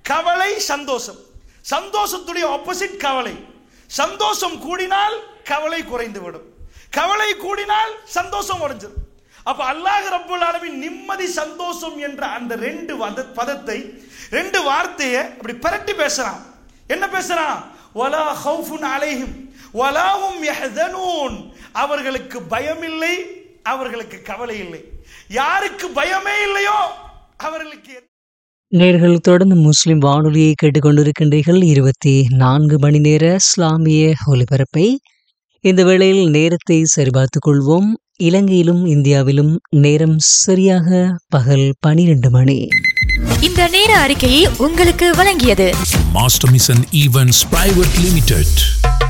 கவலை சந்தோஷம் சந்தோஷத்துடைய ஆப்போசிட் கவலை சந்தோஷம் கூடினால் கவலை குறைந்து விடும் கவலை கூடினால் சந்தோஷம் உடைஞ்சிடும் அப்ப அல்லாஹ் ரப்புல் ஆலமீன் நிம்மதி சந்தோஷம் என்ற அந்த ரெண்டு வத பதத்தை ரெண்டு வார்த்தையை அப்படி பிரட்டி பேசுறான் என்ன பேசுறான் வலா ஹவுஃபுன் அலைஹிம் வலாஹும் யஹ்தனூன் அவர்களுக்கு பயமில்லை அவர்களுக்கு கவலை இல்லை யாருக்கு பயமே இல்லையோ அவர்களுக்கு நேர்கள் தொடர்ந்து முஸ்லிம் வானொலியை கேட்டுக்கொண்டிருக்கின்றீர்கள் இருபத்தி நான்கு மணி நேர இஸ்லாமிய ஒலிபரப்பை இந்த வேளையில் நேரத்தை சரிபார்த்துக் கொள்வோம் இலங்கையிலும் இந்தியாவிலும் நேரம் சரியாக பகல் பனிரெண்டு மணி இந்த நேர அறிக்கையை உங்களுக்கு வழங்கியது Master Mission Events Private Limited.